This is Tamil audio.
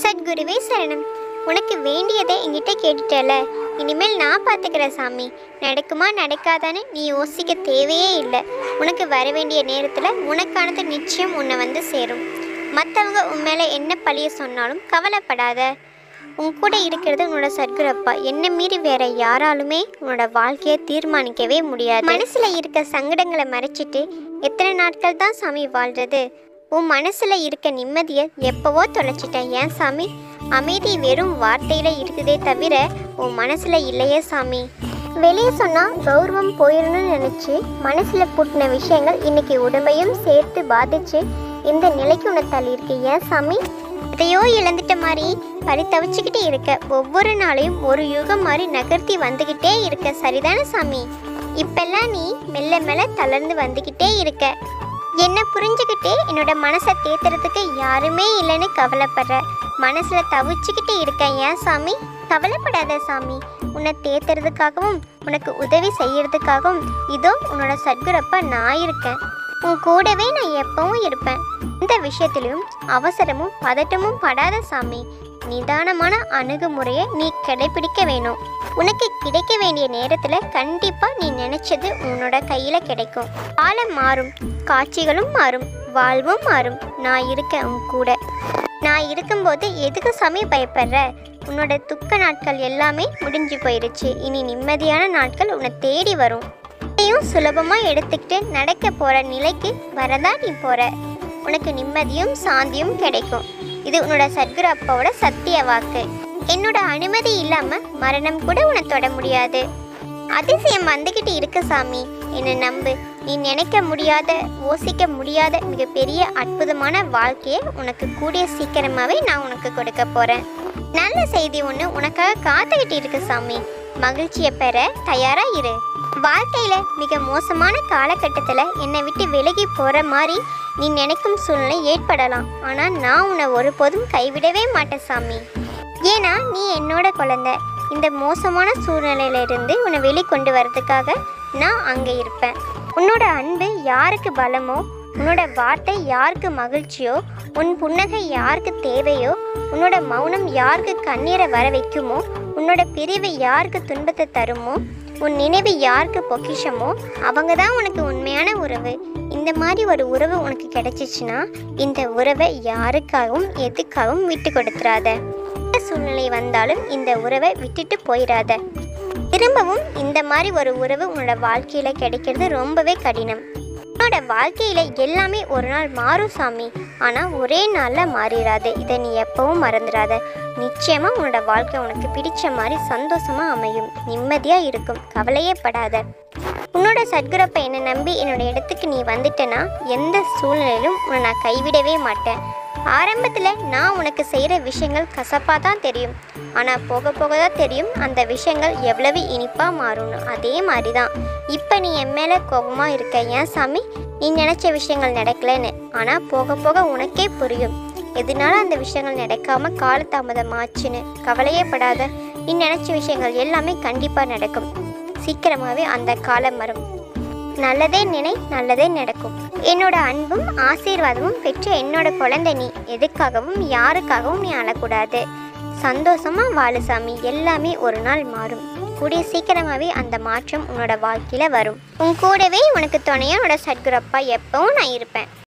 சத்குருவே சரணம் உனக்கு வேண்டியதை என்கிட்ட கேட்டுட்டல இனிமேல் நான் பார்த்துக்கிறேன் சாமி நடக்குமா நடக்காதான்னு நீ யோசிக்க தேவையே இல்லை உனக்கு வர வேண்டிய நேரத்தில் உனக்கானது நிச்சயம் உன்னை வந்து சேரும் மற்றவங்க உன் மேலே என்ன பழிய சொன்னாலும் கவலைப்படாத உன் கூட இருக்கிறது உன்னோட சத்குரப்பா என்ன மீறி வேற யாராலுமே உன்னோட வாழ்க்கையை தீர்மானிக்கவே முடியாது மனசுல இருக்க சங்கடங்களை மறைச்சிட்டு எத்தனை நாட்கள் தான் சாமி வாழ்றது உன் மனசுல இருக்க நிம்மதியை எப்பவோ தொலைச்சிட்டேன் ஏன் சாமி அமைதி வெறும் வார்த்தையில இருக்குதே தவிர உன் மனசுல இல்லையே சாமி வெளியே சொன்னா கௌரவம் போயிடணும்னு நினைச்சு மனசுல பூட்டின விஷயங்கள் இன்னைக்கு உடம்பையும் சேர்த்து பாதிச்சு இந்த நிலைக்கு உன்னை தள்ளியிருக்கு ஏன் சாமி எதையோ இழந்துட்ட மாதிரி பரிதவிச்சுக்கிட்டு இருக்க ஒவ்வொரு நாளையும் ஒரு யுகம் மாதிரி நகர்த்தி வந்துக்கிட்டே இருக்க சரிதானே சாமி இப்பெல்லாம் நீ மெல்ல மெல்ல தளர்ந்து வந்துக்கிட்டே இருக்க என்ன புரிஞ்சுக்கிட்டு என்னோட மனசை தேத்துறதுக்கு யாருமே இல்லைன்னு கவலைப்படுற மனசுல தவிச்சுக்கிட்டு இருக்க ஏன் சாமி கவலைப்படாத சாமி உன்னை தேத்துறதுக்காகவும் உனக்கு உதவி செய்யறதுக்காகவும் இதோ உன்னோட சத்குரப்பா நான் இருக்கேன் உன் கூடவே நான் எப்பவும் இருப்பேன் இந்த விஷயத்திலும் அவசரமும் பதட்டமும் படாத சாமி நிதானமான அணுகுமுறையை நீ கடைபிடிக்க வேணும் உனக்கு கிடைக்க வேண்டிய நேரத்துல கண்டிப்பா நீ நினைச்சது உன்னோட கையில கிடைக்கும் காலம் மாறும் காட்சிகளும் மாறும் வாழ்வும் மாறும் நான் இருக்கேன் உன் கூட நான் இருக்கும்போது எதுக்கு சாமி பயப்படுற உன்னோட துக்க நாட்கள் எல்லாமே முடிஞ்சு போயிருச்சு இனி நிம்மதியான நாட்கள் உன்னை தேடி வரும் இதையும் சுலபமா எடுத்துக்கிட்டு நடக்க போற நிலைக்கு வரதா நீ போற உனக்கு நிம்மதியும் சாந்தியும் கிடைக்கும் இது உன்னோட சத்குரு அப்பாவோட சத்திய வாக்கு என்னோட அனுமதி இல்லாம மரணம் கூட உன்னை தொட முடியாது அதிசயம் வந்துகிட்டு இருக்கு சாமி என்னை நம்பு நீ நினைக்க முடியாத யோசிக்க முடியாத மிகப்பெரிய அற்புதமான வாழ்க்கையை உனக்கு கூடிய சீக்கிரமாவே நான் உனக்கு கொடுக்க போறேன் நல்ல செய்தி ஒன்று உனக்காக காத்துக்கிட்டு இருக்கு சாமி மகிழ்ச்சியை பெற தயாரா இரு வாழ்க்கையில மிக மோசமான காலகட்டத்தில் என்னை விட்டு விலகி போற மாதிரி நீ நினைக்கும் சூழ்நிலை ஏற்படலாம் ஆனா நான் உன்னை ஒருபோதும் கைவிடவே மாட்டேன் சாமி ஏன்னா நீ என்னோட குழந்தை இந்த மோசமான சூழ்நிலையிலிருந்து உன்னை வெளிக்கொண்டு வரதுக்காக நான் அங்கே இருப்பேன் உன்னோட அன்பு யாருக்கு பலமோ உன்னோட வார்த்தை யாருக்கு மகிழ்ச்சியோ உன் புன்னகை யாருக்கு தேவையோ உன்னோட மௌனம் யாருக்கு கண்ணீரை வர வைக்குமோ உன்னோட பிரிவு யாருக்கு துன்பத்தை தருமோ உன் நினைவு யாருக்கு பொக்கிஷமோ அவங்க தான் உனக்கு உண்மையான உறவு இந்த மாதிரி ஒரு உறவு உனக்கு கிடைச்சிச்சுன்னா இந்த உறவை யாருக்காகவும் எதுக்காகவும் விட்டு கொடுத்துறாத எந்த சூழ்நிலை வந்தாலும் இந்த உறவை விட்டுட்டு போயிடாத திரும்பவும் இந்த மாதிரி ஒரு உறவு உன்னோட வாழ்க்கையில கிடைக்கிறது ரொம்பவே கடினம் உன்னோட வாழ்க்கையில எல்லாமே ஒரு நாள் மாறும் சாமி ஆனா ஒரே நாள்ல மாறிடாது இதை நீ எப்பவும் மறந்துடாத நிச்சயமா உன்னோட வாழ்க்கை உனக்கு பிடிச்ச மாதிரி சந்தோஷமா அமையும் நிம்மதியா இருக்கும் கவலையே படாத உன்னோட சத்குரப்பை என்னை நம்பி என்னோட இடத்துக்கு நீ வந்துட்டனா எந்த சூழ்நிலையிலும் உன்னை நான் கைவிடவே மாட்டேன் ஆரம்பத்தில் நான் உனக்கு செய்கிற விஷயங்கள் கசப்பாக தான் தெரியும் ஆனால் போக போக தான் தெரியும் அந்த விஷயங்கள் எவ்வளவு இனிப்பாக மாறும்னு அதே மாதிரி தான் இப்போ நீ என் மேலே கோபமாக இருக்க ஏன் சாமி நீ நினச்ச விஷயங்கள் நடக்கலைன்னு ஆனால் போக போக உனக்கே புரியும் எதனால அந்த விஷயங்கள் நடக்காம காலதாமதமாச்சுன்னு கவலையே படாத நீ நினச்ச விஷயங்கள் எல்லாமே கண்டிப்பாக நடக்கும் சீக்கிரமாகவே அந்த காலம் வரும் நல்லதே நினை நல்லதே நடக்கும் என்னோட அன்பும் ஆசீர்வாதமும் பெற்ற என்னோட குழந்தை நீ எதுக்காகவும் யாருக்காகவும் நீ அழக்கூடாது சந்தோஷமா வாழு சாமி எல்லாமே ஒரு நாள் மாறும் கூடிய சீக்கிரமாகவே அந்த மாற்றம் உன்னோட வாழ்க்கையில வரும் உன் கூடவே உனக்கு துணையா உன்னோட சத்குரப்பா எப்பவும் நான் இருப்பேன்